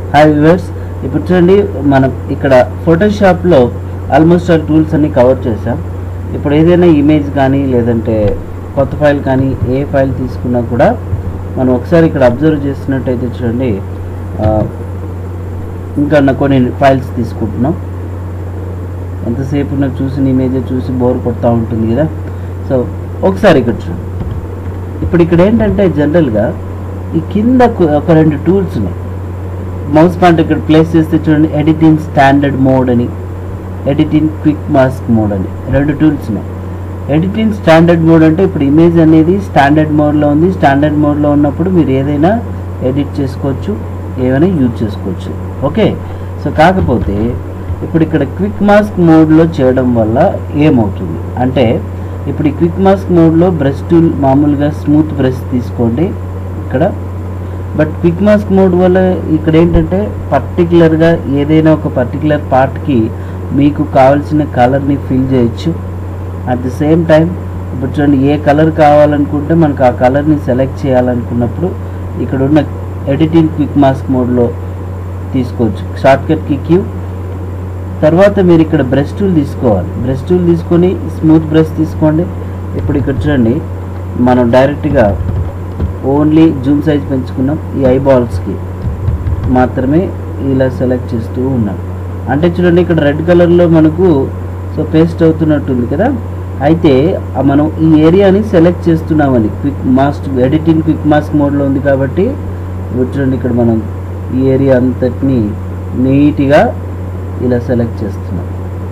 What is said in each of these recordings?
Hi viewers ఇప్పుడు చూడండి మనం ఇక్కడ ఫోటోషాప్లో ఆల్మోస్ట్ ఆల్ టూల్స్ అన్ని కవర్ చేసాం ఇప్పుడు ఏదైనా ఇమేజ్ కానీ లేదంటే కొత్త ఫైల్ కానీ ఏ ఫైల్ తీసుకున్నా కూడా మనం ఒకసారి ఇక్కడ అబ్జర్వ్ చేసినట్టయితే చూడండి ఆ, ఇంకా నా కొన్ని ఫైల్స్ తీసుకుంటున్నాం ఎంతసేపు నాకు చూసిన ఇమేజ్ చూసి బోర్ కొడతా ఉంటుంది కదా సో ఒకసారి ఇక్కడ చూడండి ఇప్పుడు ఇక్కడ ఏంటంటే జనరల్గా ఈ కింద కు- ఒక రెండు టూల్స్ ఉన్నాయి మౌస్ పాయింట్ ఇక్కడ ప్లేస్ చేస్తే చూడండి ఎడిటింగ్ స్టాండర్డ్ మోడ్ అని ఎడిటింగ్ క్విక్ మాస్క్ మోడ్ అని రెండు టూల్స్ ఉన్నాయి ఎడిటింగ్ స్టాండర్డ్ మోడ్ అంటే ఇప్పుడు ఇమేజ్ అనేది స్టాండర్డ్ మోడ్లో ఉంది స్టాండర్డ్ మోడ్లో ఉన్నప్పుడు మీరు ఏదైనా ఎడిట్ చేసుకోవచ్చు ఏమైనా యూజ్ చేసుకోవచ్చు ఓకే సో కాకపోతే ఇప్పుడు ఇక్కడ క్విక్ మాస్క్ మోడ్లో చేయడం వల్ల ఏమవుతుంది అంటే ఇప్పుడు ఈ క్విక్ మాస్క్ మోడ్లో బ్రష్ టూల్ మామూలుగా స్మూత్ బ్రష్ తీసుకోండి ఇక్కడ బట్ క్విక్ మాస్క్ మోడ్ వల్ల ఇక్కడ ఏంటంటే పర్టికులర్గా ఏదైనా ఒక పర్టికులర్ పార్ట్కి మీకు కావాల్సిన కలర్ని ఫిల్ చేయొచ్చు అట్ ది సేమ్ టైం ఇప్పుడు చూడండి ఏ కలర్ కావాలనుకుంటే మనకు ఆ కలర్ని సెలెక్ట్ చేయాలనుకున్నప్పుడు ఇక్కడ ఉన్న ఎడిటింగ్ క్విక్ మాస్క్ మోడ్లో తీసుకోవచ్చు షార్ట్కట్కి క్యూ తర్వాత మీరు ఇక్కడ బ్రష్ టూల్ తీసుకోవాలి బ్రష్ టూల్ తీసుకొని స్మూత్ బ్రష్ తీసుకోండి ఇప్పుడు ఇక్కడ చూడండి మనం డైరెక్ట్గా ఓన్లీ జూమ్ సైజ్ పెంచుకున్నాం ఈ ఐబాల్స్కి మాత్రమే ఇలా సెలెక్ట్ చేస్తూ ఉన్నాం అంటే చూడండి ఇక్కడ రెడ్ కలర్లో మనకు సో పేస్ట్ అవుతున్నట్టుంది కదా అయితే ఆ మనం ఈ ఏరియాని సెలెక్ట్ చేస్తున్నామని quick mask editing quick mask మోడ్లో ఉంది కాబట్టి ఇప్పుడు చూడండి ఇక్కడ మనం ఈ ఏరియా అంతటిని నీట్గా ఇలా సెలెక్ట్ చేస్తున్నాం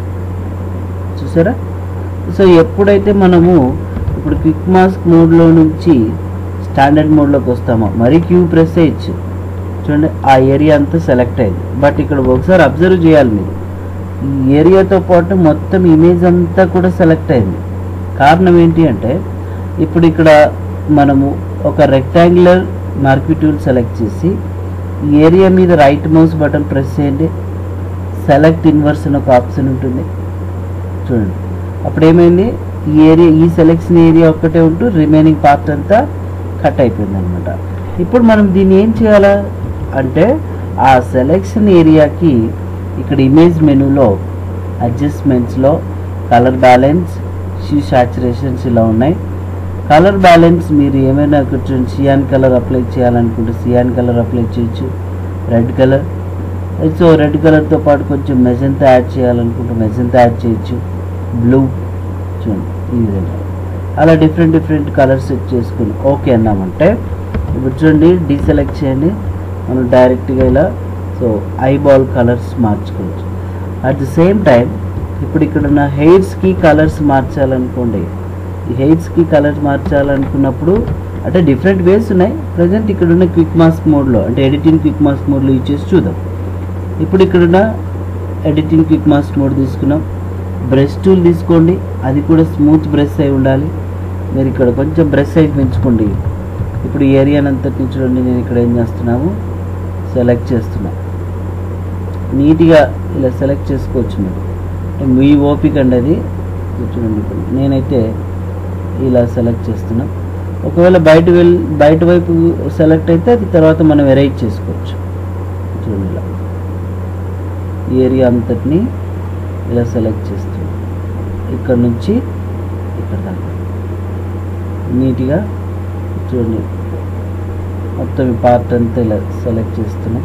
చూసారా సో ఎప్పుడైతే మనము ఇప్పుడు క్విక్ మాస్క్ మోడ్లో నుంచి స్టాండర్డ్ మోడ్లోకి వస్తామో మరీ క్యూ ప్రెస్ చేయొచ్చు చూడండి ఆ ఏరియా అంతా సెలెక్ట్ అయింది బట్ ఇక్కడ ఒకసారి అబ్జర్వ్ చేయాలి మీరు ఈ ఏరియాతో పాటు మొత్తం ఇమేజ్ అంతా కూడా సెలెక్ట్ అయింది కారణం ఏంటి అంటే ఇప్పుడు ఇక్కడ మనము ఒక రెక్టాంగులర్ మార్కీ టూల్ సెలెక్ట్ చేసి ఈ ఏరియా మీద రైట్ మౌస్ బటన్ ప్రెస్ చేయండి సెలెక్ట్ ఇన్వర్స్ అని ఒక ఆప్షన్ ఉంటుంది చూడండి అప్పుడు ఏమైంది ఈ ఏరియా ఈ సెలెక్షన్ ఏరియా ఒక్కటే ఉంటూ రిమైనింగ్ పార్ట్ అంతా కట్ అయిపోయింది అనమాట ఇప్పుడు మనం దీన్ని ఏం చేయాలా అంటే ఆ సెలెక్షన్ ఏరియాకి ఇక్కడ ఇమేజ్ మెనూలో అడ్జస్ట్మెంట్స్లో కలర్ బ్యాలెన్స్ షీ సాచురేషన్స్ ఇలా ఉన్నాయి కలర్ బ్యాలెన్స్ మీరు ఏమైనా కొంచెం సియాన్ కలర్ అప్లై చేయాలనుకుంటే సియాన్ కలర్ అప్లై చేయొచ్చు రెడ్ కలర్ సో రెడ్ కలర్తో పాటు కొంచెం మెజంతా యాడ్ చేయాలనుకుంటే మెజంతా యాడ్ చేయొచ్చు బ్లూ చూడండి ఈ విధంగా అలా డిఫరెంట్ డిఫరెంట్ కలర్స్ సెట్ చేసుకుని ఓకే అన్నామంటే ఇప్పుడు చూడండి డీసెలెక్ట్ చేయండి మనం డైరెక్ట్గా ఇలా సో ఐబాల్ కలర్స్ మార్చుకోవచ్చు అట్ ది సేమ్ టైం ఇప్పుడు ఇక్కడ ఉన్న హెయిర్స్కి కలర్స్ మార్చాలనుకోండి ఈ హెయిర్స్కి కలర్స్ మార్చాలనుకున్నప్పుడు అంటే డిఫరెంట్ వేస్ ఉన్నాయి ప్రజెంట్ ఇక్కడ ఉన్న క్విక్ మాస్క్ మోడ్లో అంటే ఎడిటింగ్ క్విక్ మాస్క్ మోడ్లో యూజ్ చేసి చూద్దాం ఇప్పుడు ఇక్కడున్న ఎడిటింగ్ క్విక్ మాస్క్ మోడ్ తీసుకున్నాం బ్రష్ టూల్ తీసుకోండి అది కూడా స్మూత్ బ్రష్ అయి ఉండాలి మీరు ఇక్కడ కొంచెం బ్రష్ సైజ్ పెంచుకోండి ఇప్పుడు ఈ ఏరియాని అంతటిని చూడండి నేను ఇక్కడ ఏం చేస్తున్నాము సెలెక్ట్ చేస్తున్నా నీట్గా ఇలా సెలెక్ట్ చేసుకోవచ్చు మీరు అంటే మీ ఓపిక అండి అది ఇది చూడండి ఇప్పుడు నేనైతే ఇలా సెలెక్ట్ చేస్తున్నా ఒకవేళ బయట వెళ్ళి బయట వైపు సెలెక్ట్ అయితే అది తర్వాత మనం ఎరైజ్ చేసుకోవచ్చు చూడండి ఇలా ఈ ఏరియా అంతటిని ఇలా సెలెక్ట్ చేస్తున్నాం ఇక్కడ నుంచి ఇక్కడ దాకా నీట్గా చూడండి మొత్తం ఈ పార్ట్ అంతా ఇలా సెలెక్ట్ చేస్తున్నాం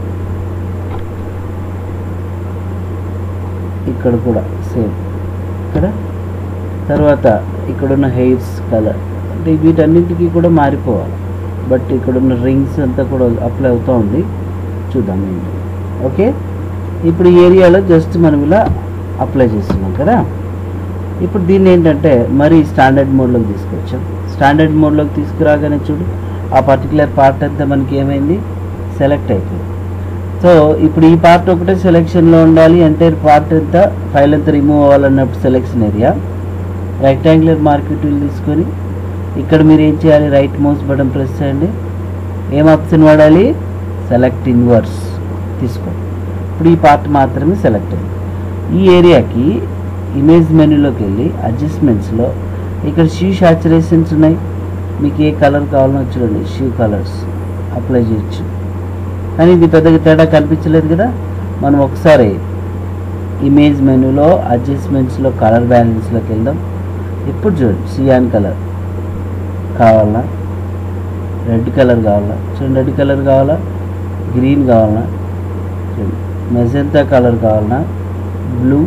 ఇక్కడ కూడా సేమ్ ఇక్కడ తర్వాత ఇక్కడున్న హెయిర్స్ కలర్ అంటే వీటన్నింటికి కూడా మారిపోవాలి బట్ ఇక్కడున్న రింగ్స్ అంతా కూడా అప్లై అవుతూ ఉంది చూద్దాం ఏంటి ఓకే ఇప్పుడు ఈ ఏరియాలో జస్ట్ మనం ఇలా అప్లై చేస్తున్నాం కదా ఇప్పుడు దీన్ని ఏంటంటే మరి స్టాండర్డ్ మోడ్లోకి తీసుకొచ్చాం స్టాండర్డ్ మోడ్లోకి తీసుకురాగానే చూడు ఆ పర్టికులర్ పార్ట్ అంతా మనకి ఏమైంది సెలెక్ట్ అయిపోయింది సో ఇప్పుడు ఈ పార్ట్ ఒకటే సెలెక్షన్లో ఉండాలి అంటే పార్ట్ అంతా ఫైల్ అంతా రిమూవ్ అవ్వాలన్నప్పుడు selection area rectangular marquee tool తీసుకొని ఇక్కడ మీరు ఏం చేయాలి రైట్ మౌస్ బటన్ ప్రెస్ చేయండి ఏం ఆప్షన్ వాడాలి సెలెక్ట్ ఇన్వర్స్ తీసుకోండి ఇప్పుడు ఈ పార్ట్ మాత్రమే సెలెక్ట్ అయింది ఈ ఏరియాకి ఇమేజ్ మెనూలోకి వెళ్ళి అడ్జస్ట్మెంట్స్లో ఇక్కడ షూ సాచురేషన్స్ ఉన్నాయి మీకు ఏ కలర్ కావాలో చూడండి షూ కలర్స్ అప్లై చేయొచ్చు కానీ ఇది పెద్దగా తేడా కనిపించలేదు కదా మనం ఒకసారి ఇమేజ్ మెనూలో అడ్జస్ట్మెంట్స్లో కలర్ బ్యాలెన్స్లోకి వెళ్దాం ఇప్పుడు చూడండి సియాన్ కలర్ కావాలా రెడ్ కలర్ కావాలా చూడండి రెడ్ కలర్ కావాలా గ్రీన్ కావాలా చూడండి మెజెంతా కలర్ కావాలా బ్లూ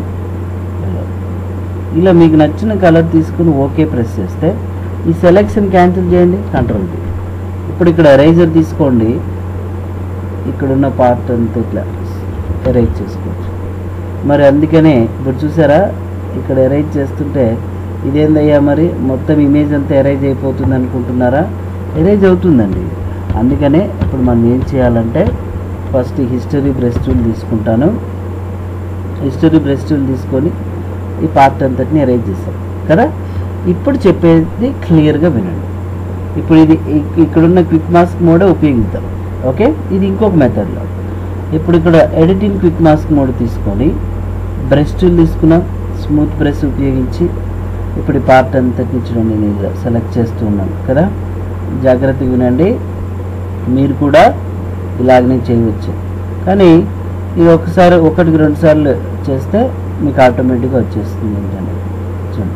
ఇలా మీకు నచ్చిన కలర్ తీసుకుని ఓకే ప్రెస్ చేస్తే ఈ సెలెక్షన్ క్యాన్సిల్ చేయండి కంట్రోల్ బి ఇప్పుడు ఇక్కడ ఎరేజర్ తీసుకోండి ఇక్కడున్న పార్ట్ అంతా ఇట్లా ఎరేజ్ చేసుకోవచ్చు మరి అందుకనే ఇప్పుడు చూసారా ఇక్కడ ఎరేజ్ చేస్తుంటే ఇదేందయ్యా మరి మొత్తం ఇమేజ్ అంతా ఎరేజ్ అయిపోతుంది అనుకుంటున్నారా ఎరేజ్ అవుతుందండి అందుకనే ఇప్పుడు మనం ఏం చేయాలంటే ఫస్ట్ హిస్టరీ బ్రష్ టూల్ తీసుకుంటాను హిస్టరీ బ్రష్ టూల్ తీసుకొని ఈ పార్ట్ అంతటిని అరేంజ్ చేస్తాం కదా ఇప్పుడు చెప్పేది క్లియర్గా వినండి ఇప్పుడు ఇది ఇక్- ఇక్కడున్న క్విక్ మాస్క్ మోడే ఉపయోగిద్దాం ఓకే ఇది ఇంకొక మెథడ్లో ఇప్పుడు ఇక్కడ ఎడిటింగ్ క్విక్ మాస్క్ మోడ్ తీసుకొని బ్రష్ టూల్ తీసుకున్నాం స్మూత్ బ్రష్ ఉపయోగించి ఇప్పుడు ఈ పార్ట్ అంతటిని చూడండి నేను ఇలా సెలెక్ట్ చేస్తూ ఉన్నాను కదా జాగ్రత్తగా వినండి మీరు కూడా ఇలాగనే చేయవచ్చు కానీ ఇది ఒకసారి ఒకటికి రెండు సార్లు చేస్తే మీకు ఆటోమేటిక్గా వచ్చేస్తుంది ఏంటంటే చూడండి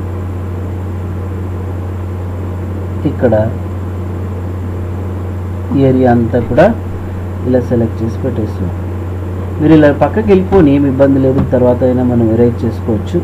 ఇక్కడ ఈ ఏరియా అంతా కూడా ఇలా సెలెక్ట్ చేసి పెట్టేస్తున్నాం మీరు ఇలా పక్కకి వెళ్ళిపోని ఏమి ఇబ్బంది లేదు తర్వాత అయినా మనం ఎరేజ్ చేసుకోవచ్చు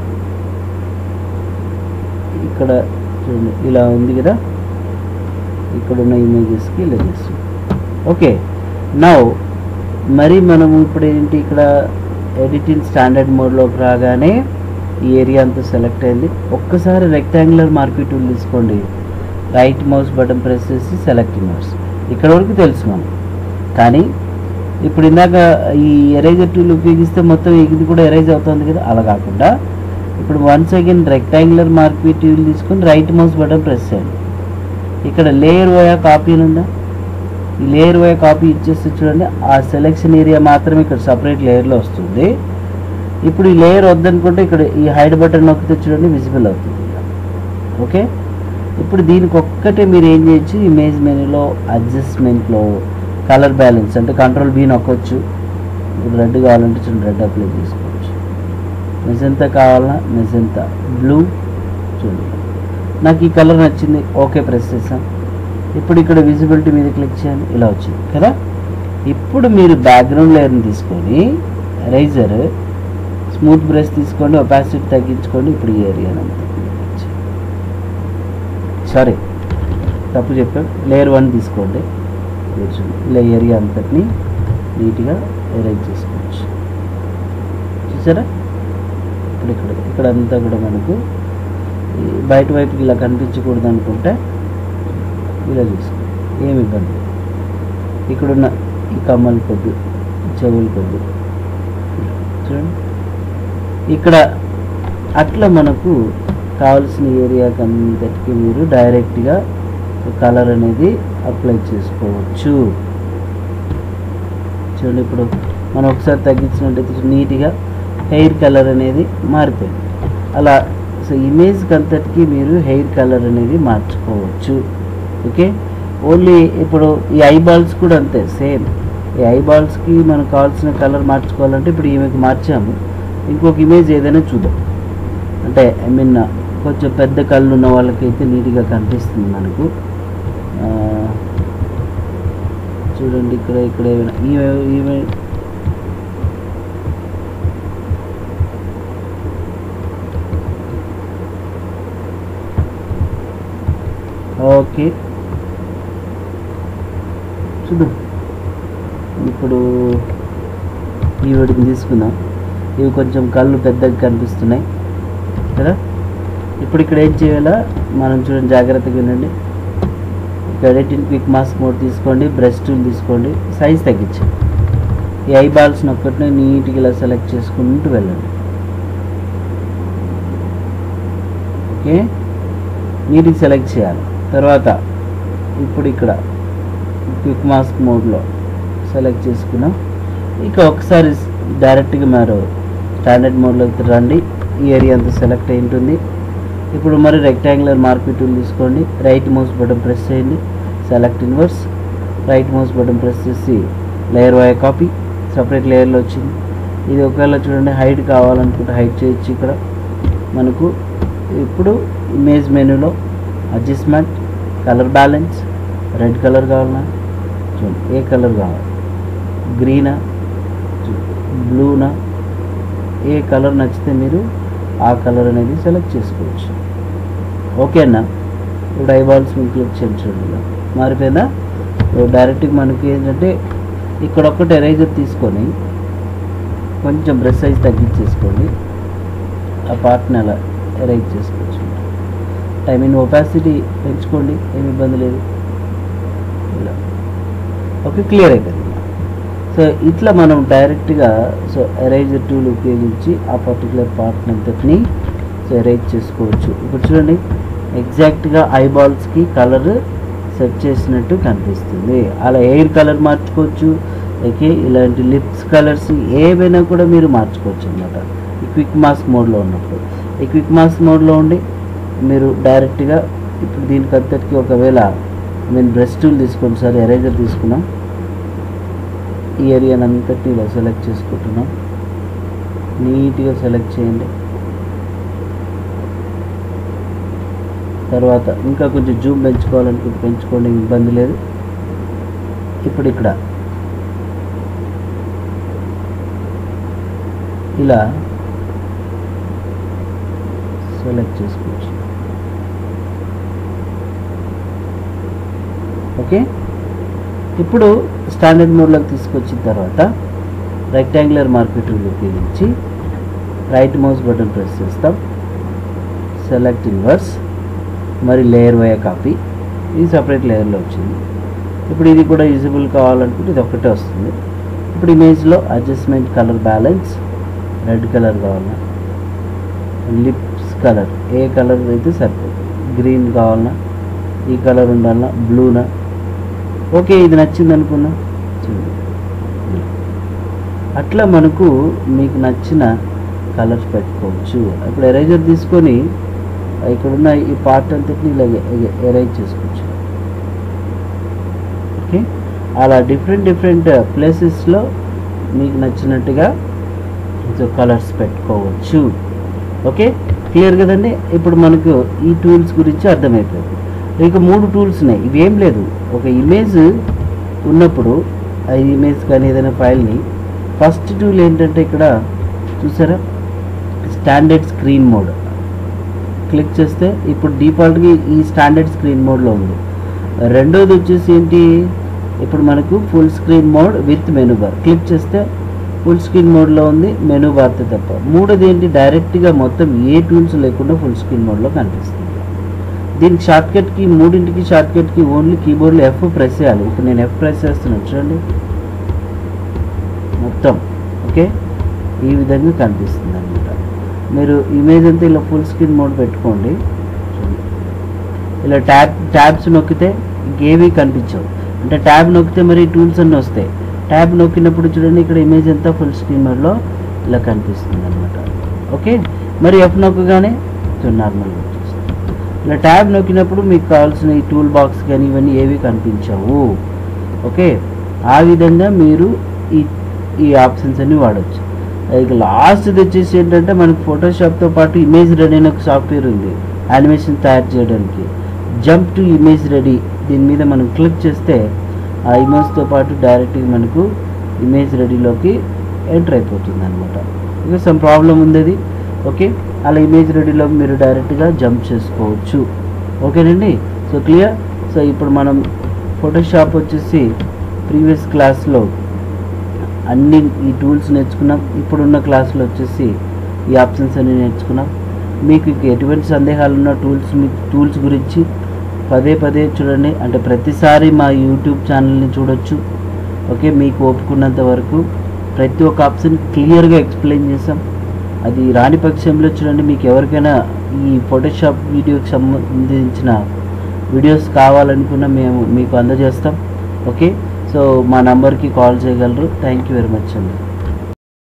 ఇక్కడ చూడండి ఇలా ఉంది కదా ఇక్కడ ఉన్న ఇమేజెస్కి ఇలా చేస్తాం ఓకే నౌ మరి మనము ఇప్పుడు ఏంటి ఇక్కడ ఎడిటింగ్ స్టాండర్డ్ మోడ్లోకి రాగానే ఈ ఏరియా అంతా సెలెక్ట్ అయింది ఒక్కసారి రెక్టాంగులర్ మార్కెట్ టూల్ తీసుకోండి రైట్ మౌస్ బటన్ ప్రెస్ చేసి సెలెక్ట్ మౌస్ ఇక్కడ వరకు తెలుసు మనం కానీ ఇప్పుడు ఇందాక ఈ ఎరేజర్ టూల్ ఉపయోగిస్తే మొత్తం ఇది కూడా ఎరేజ్ అవుతుంది కదా అలా కాకుండా ఇప్పుడు once again rectangular marquee tool తీసుకొని రైట్ మౌస్ బటన్ ప్రెస్ చేయండి ఇక్కడ లేయర్ పోయా కాపీ అని ఉందా ఈ లేయర్ పోయా కాపీ ఇచ్చేస్తే చూడండి ఆ సెలెక్షన్ ఏరియా మాత్రమే ఇక్కడ సపరేట్ లేయర్లో వస్తుంది ఇప్పుడు ఈ లేయర్ వద్దనుకుంటే ఇక్కడ ఈ హైడ్ బటన్ నొక్కితే చూడండి విజిబుల్ అవుతుంది ఓకే ఇప్పుడు దీనికి ఒక్కటే మీరు ఏం చేయొచ్చు ఇమేజ్ మెనూలో అడ్జస్ట్మెంట్లో కలర్ బ్యాలెన్స్ అంటే కంట్రోల్ బీ నొక్కొచ్చు ఇప్పుడు రెడ్ కావాలంటే చూడండి రెడ్ అప్లై చేసుకోవచ్చు మెజంతా కావాలా మెజంతా బ్లూ చూడండి నాకు ఈ కలర్ నచ్చింది ఓకే ప్రెస్ చేసాం ఇప్పుడు ఇక్కడ విజిబిలిటీ మీద క్లిక్ చేయండి ఇలా వచ్చింది కదా ఇప్పుడు మీరు బ్యాక్గ్రౌండ్ లేయర్ని తీసుకొని రైజర్ స్మూత్ బ్రష్ తీసుకోండి ఒపాసిటీ తగ్గించుకోండి ఇప్పుడు ఈ ఏరియా సారీ తప్పు చెప్పాం లేయర్ వన్ తీసుకోండి ఇది చూడండి. ఇలా ఏరియా అంతటిని నీట్గా అరేంజ్ చేసుకోవచ్చు చూసారా ఇప్పుడు ఇక్కడ ఇక్కడ అంతా కూడా మనకు ఈ బయట వైపుకి ఇలా కనిపించకూడదు అనుకుంటే ఇలా చూసుకో ఏమి ఇబ్బంది లేదు. ఇక్కడున్న ఈ కమ్మలు కొద్ది చెవులు కొద్ది చూడండి ఇక్కడ అట్లా మనకు కావాల్సిన ఏరియాకి అంతటికి మీరు డైరెక్ట్గా కలర్ అనేది అప్లై చేసుకోవచ్చు చూడండి ఇప్పుడు మనం ఒకసారి తగ్గించినట్టయితే నీట్గా హెయిర్ కలర్ అనేది మారిపోయింది అలా సో ఇమేజ్కి అంతటికి మీరు హెయిర్ కలర్ అనేది మార్చుకోవచ్చు ఓకే ఓన్లీ ఇప్పుడు ఈ ఐ బాల్స్ కూడా అంతే సేమ్ ఈ ఐ బాల్స్కి మనకు కావాల్సిన కలర్ మార్చుకోవాలంటే ఇప్పుడు ఈమెకి మార్చాము ఇంకొక ఇమేజ్ ఏదైనా చూద్దాం అంటే ఐ మీన్ కొంచెం పెద్ద కళ్ళు ఉన్న వాళ్ళకైతే నీట్గా కనిపిస్తుంది మనకు ఆ, చూడండి ఇక్కడ ఇక్కడ ఏమైనా ఈమె ఈమె ఓకే చూద్దాం ఇప్పుడు ఈ వీటిని తీసుకుందాం ఇవి కొంచెం కళ్ళు పెద్దగా కనిపిస్తున్నాయి కదా ఇప్పుడు ఇక్కడ ఏం చేయాలా మనం చూడండి జాగ్రత్తగా వినండి ఇక్కడ ఎడిటింగ్ క్విక్ మాస్క్ మోడ్ తీసుకోండి బ్రష్ టూల్ తీసుకోండి సైజ్ తగ్గించండి ఈ ఐ బాల్స్ని ఒక్కటినే నీట్గా ఇలా సెలెక్ట్ చేసుకుంటూ వెళ్ళండి ఓకే నీట్గా సెలెక్ట్ చేయాలి తర్వాత ఇప్పుడు ఇక్కడ క్విక్ మాస్క్ మోడ్లో సెలెక్ట్ చేసుకున్నాం ఇక ఒకసారి డైరెక్ట్గా మీరు స్టాండర్డ్ మోడ్లోకి రండి ఈ ఏరియా అంతా సెలెక్ట్ అయి ఉంటుంది ఇప్పుడు మరి రెక్టాంగులర్ మార్కెట్ టూల్ తీసుకోండి రైట్ మౌస్ బటన్ ప్రెస్ చేయండి select inverse right mouse button press చేసి లేయర్ వై కాపీ సపరేట్ లేయర్లో వచ్చింది ఇది ఒకవేళ చూడండి హైట్ కావాలనుకుంటే హైట్ చేయొచ్చు ఇక్కడ మనకు ఇప్పుడు ఇమేజ్ మెనూలో adjustment colour balance red colour కావాలన్నా చూడండి ఏ కలర్ కావాలి గ్రీనా బ్లూనా ఏ కలర్ నచ్చితే మీరు ఆ కలర్ అనేది సెలెక్ట్ చేసుకోవచ్చు ఓకే అన్న ఇప్పుడు ఐబాల్స్ మీకు క్లిక్ చేయండి చూడండి ఇలా. మారిపోయిందా ఇప్పుడు డైరెక్ట్గా మనకి ఏంటంటే ఇక్కడ ఒక్కటి ఎరేజర్ తీసుకొని కొంచెం బ్రష్ సైజ్ తగ్గించేసుకోండి ఆ పార్ట్ని అలా ఎరేజ్ చేసుకోవచ్చు ఐ మీన్ ఒపాసిటీ పెంచుకోండి ఏమి ఇబ్బంది లేదు ఇలా ఓకే క్లియర్ అయిపోయింది సో ఇట్లా మనం డైరెక్ట్గా సో ఎరేజర్ టూల్ ఉపయోగించి ఆ పర్టికులర్ పార్ట్ అంతటిని సో ఎరేజ్ చేసుకోవచ్చు ఇప్పుడు చూడండి ఎగ్జాక్ట్గా ఐబాల్స్కి కలర్ సెట్ చేసినట్టు కనిపిస్తుంది అలా ఎయిర్ కలర్ మార్చుకోవచ్చు ఓకే ఇలాంటి లిప్స్ కలర్స్ ఏవైనా కూడా మీరు మార్చుకోవచ్చు అనమాట ఈ క్విక్ మాస్క్ మోడ్లో ఉన్నప్పుడు ఈ క్విక్ మాస్క్ మోడ్లో ఉండి మీరు డైరెక్ట్గా ఇప్పుడు దీనికి అంతటికి ఒకవేళ నేను బ్రష్ టూల్ తీసుకోండి సార్ ఎరేజర్ తీసుకున్నాం ఈ ఏరియాని అంతటిని ఇలా సెలెక్ట్ చేసుకుంటున్నాం నీట్గా సెలెక్ట్ చేయండి తర్వాత ఇంకా కొంచెం జూమ్ పెంచుకోవాలనుకుంటే పెంచుకోండి ఇబ్బంది లేదు ఇప్పుడు ఇక్కడ ఇలా సెలెక్ట్ చేసుకోవచ్చు ఓకే ఇప్పుడు స్టాండర్డ్ మోడ్లోకి తీసుకొచ్చిన తర్వాత రెక్టాంగులర్ మార్కెట్ టూల్ ఉపయోగించి రైట్ మౌస్ బటన్ ప్రెస్ చేస్తాం సెలెక్ట్ ఇన్వర్స్ మరి లేయర్ వయ కాపీ ఇది సపరేట్ లేయర్లో వచ్చింది ఇప్పుడు ఇది కూడా యూజబుల్ కావాలనుకుంటే ఇది ఒక్కటే వస్తుంది ఇప్పుడు ఇమేజ్లో adjustment colour balance red colour కావాలన్నా లిప్స్ కలర్ ఏ కలర్ అయితే సరిపోతుంది గ్రీన్ కావాలన్నా ఈ కలర్ ఉండాలన్నా బ్లూనా ఓకే ఇది నచ్చింది అనుకున్నా చూడండి అట్లా మనకు మీకు నచ్చిన కలర్స్ పెట్టుకోవచ్చు ఇప్పుడు ఎరేజర్ తీసుకొని ఇక్కడున్న ఈ పార్ట్ అంతటిని ఇలా ఎరేజ్ చేసుకోవచ్చు ఓకే అలా డిఫరెంట్ డిఫరెంట్ ప్లేసెస్లో మీకు నచ్చినట్టుగా సో కలర్స్ పెట్టుకోవచ్చు ఓకే క్లియర్ కదండి ఇప్పుడు మనకు ఈ టూల్స్ గురించి అర్థమైపోయింది ఇక మూడు టూల్స్ ఉన్నాయి ఇవి ఏం లేదు ఒక ఇమేజ్ ఉన్నప్పుడు ఆ ఇమేజ్ కానీ ఏదైనా ఫైల్ని ఫస్ట్ టూల్ ఏంటంటే ఇక్కడ చూసారా స్టాండర్డ్ స్క్రీన్ మోడ్ క్లిక్ చేస్తే ఇప్పుడు డిఫాల్ట్గా ఈ స్టాండర్డ్ స్క్రీన్ మోడ్లో ఉంది రెండోది వచ్చేసి ఏంటి ఇప్పుడు మనకు full screen mode with menu bar click చేస్తే ఫుల్ స్క్రీన్ మోడ్లో ఉంది మెనూ బార్తో తప్ప మూడోది ఏంటి డైరెక్ట్గా మొత్తం ఏ టూల్స్ లేకుండా ఫుల్ స్క్రీన్ మోడ్లో కనిపిస్తుంది దీనికి షార్ట్కట్కి మూడింటికి షార్ట్కట్కి ఓన్లీ కీబోర్డ్లో ఎఫ్ ప్రెస్ చేయాలి ఇప్పుడు నేను ఎఫ్ ప్రెస్ చేస్తున్నాను చూడండి మొత్తం ఓకే ఈ విధంగా కనిపిస్తుంది అనమాట మీరు ఇమేజ్ అంతా ఇలా ఫుల్ స్క్రీన్ మోడ్ పెట్టుకోండి చూడండి. ఇలా ట్యాబ్ ట్యాబ్స్ నొక్కితే ఇంకేమీ కనిపించవు అంటే ట్యాబ్ నొక్కితే మరి టూల్స్ అన్నీ వస్తాయి ట్యాబ్ నొక్కినప్పుడు చూడండి ఇక్కడ ఇమేజ్ అంతా ఫుల్ స్క్రీన్ మోడ్లో ఇలా కనిపిస్తుంది అనమాట ఓకే మరి ఎఫ్ నొక్కగానే నార్మల్గా వచ్చేస్తుంది ఇలా ట్యాబ్ నొక్కినప్పుడు మీకు కావాల్సిన ఈ టూల్ బాక్స్ కానీ ఇవన్నీ ఏవి కనిపించవు ఓకే ఆ విధంగా మీరు ఈ ఈ ఆప్షన్స్ అన్ని వాడచ్చు ఇక లాస్ట్ వచ్చేసి ఏంటంటే మనకి ఫోటోషాప్తో పాటు ఇమేజ్ రెడీ అనే ఒక సాఫ్ట్వేర్ ఉంది యానిమేషన్ తయారు చేయడానికి జంప్ టు ఇమేజ్ రెడీ దీని మీద మనం క్లిక్ చేస్తే ఆ ఇమేజ్తో పాటు డైరెక్ట్గా మనకు ఇమేజ్ రెడీలోకి ఎంటర్ అయిపోతుంది అనమాట ఇక సమ్ ప్రాబ్లం ఉంది అది ఓకే అలా ఇమేజ్ రెడీలో మీరు డైరెక్ట్గా జంప్ చేసుకోవచ్చు ఓకేనండి సో క్లియర్ సో ఇప్పుడు మనం ఫోటోషాప్ వచ్చేసి ప్రీవియస్ క్లాస్లో అన్ని ఈ టూల్స్ నేర్చుకున్నాం ఇప్పుడున్న క్లాస్లో వచ్చేసి ఈ ఆప్షన్స్ అన్ని నేర్చుకున్నాం మీకు ఇక ఎటువంటి సందేహాలు ఉన్న టూల్స్ మీ టూల్స్ గురించి పదే పదే చూడండి అంటే ప్రతిసారి మా యూట్యూబ్ ఛానల్ని చూడొచ్చు ఓకే మీకు ఒప్పుకున్నంత వరకు ప్రతి ఒక్క ఆప్షన్ క్లియర్గా ఎక్స్ప్లెయిన్ చేసాం అది రాని పక్షంలో చూడండి మీకు ఎవరికైనా ఈ ఫోటోషాప్ వీడియోకి సంబంధించిన వీడియోస్ కావాలనుకున్నా మేము మీకు అందజేస్తాం ఓకే సో మా నంబర్కి కాల్ చేయగలరు థ్యాంక్ యూ వెరీ మచ్ అండి